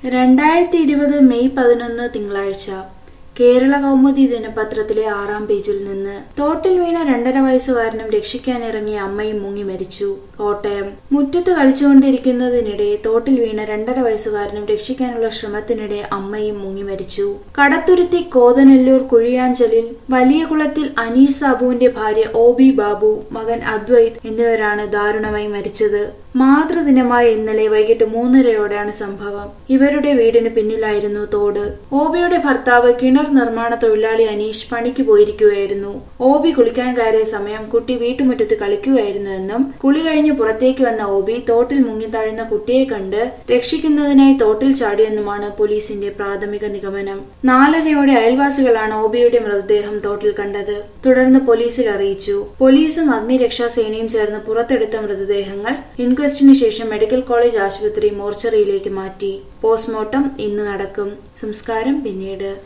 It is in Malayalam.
രണ്ടായിരത്തി ഇരുപത് മെയ് പതിനൊന്ന് തിങ്കളാഴ്ച കേരള കൗമുദി ദിനപത്രത്തിലെ ആറാം പേജിൽ നിന്ന് തോട്ടിൽ വീണ രണ്ടര വയസ്സുകാരനും രക്ഷിക്കാനിറങ്ങിയ അമ്മയും മുങ്ങി മരിച്ചു കോട്ടയം മുറ്റത്ത് കളിച്ചുകൊണ്ടിരിക്കുന്നതിനിടെ തോട്ടിൽ വീണ രണ്ടര വയസ്സുകാരനും രക്ഷിക്കാനുള്ള ശ്രമത്തിനിടെ അമ്മയും മുങ്ങി മരിച്ചു കടത്തുരുത്തി കോതനെല്ലൂർ കുഴിയാഞ്ചലിൽ വലിയ കുളത്തിൽ അനീഷ് സാബുവിന്റെ ഭാര്യ ഒ ബി ബാബു മകൻ അദ്വൈത് എന്നിവരാണ് ദാരുണമായി മരിച്ചത് മാതൃദിനമായ ഇന്നലെ വൈകിട്ട് മൂന്നരയോടെയാണ് സംഭവം ഇവരുടെ വീടിന് പിന്നിലായിരുന്നു തോട് ഓബിയുടെ ഭർത്താവ് കിണർ നിർമ്മാണ തൊഴിലാളി അനീഷ് പണിക്ക് പോയിരിക്കുകയായിരുന്നു ഓബി കുളിക്കാൻ കയറിയ സമയം കുട്ടി വീട്ടുമുറ്റത്ത് കളിക്കുകയായിരുന്നുവെന്നും കുളി കഴിഞ്ഞ് പുറത്തേക്ക് വന്ന ഓബി തോട്ടിൽ മുങ്ങിത്താഴുന്ന കുട്ടിയെ കണ്ട് രക്ഷിക്കുന്നതിനായി തോട്ടിൽ ചാടിയെന്നുമാണ് പോലീസിന്റെ പ്രാഥമിക നിഗമനം നാലരയോടെ അയൽവാസികളാണ് ഓബിയുടെ മൃതദേഹം തോട്ടിൽ കണ്ടത് തുടർന്ന് പോലീസിൽ അറിയിച്ചു പോലീസും അഗ്നിരക്ഷാസേനയും ചേർന്ന് പുറത്തെടുത്ത മൃതദേഹങ്ങൾ ഇൻക്വസ്റ്റിന് ശേഷം മെഡിക്കൽ കോളേജ് ആശുപത്രി മോർച്ചറിയിലേക്ക് മാറ്റി പോസ്റ്റ്മോർട്ടം ഇന്ന് നടക്കും സംസ്കാരം പിന്നീട്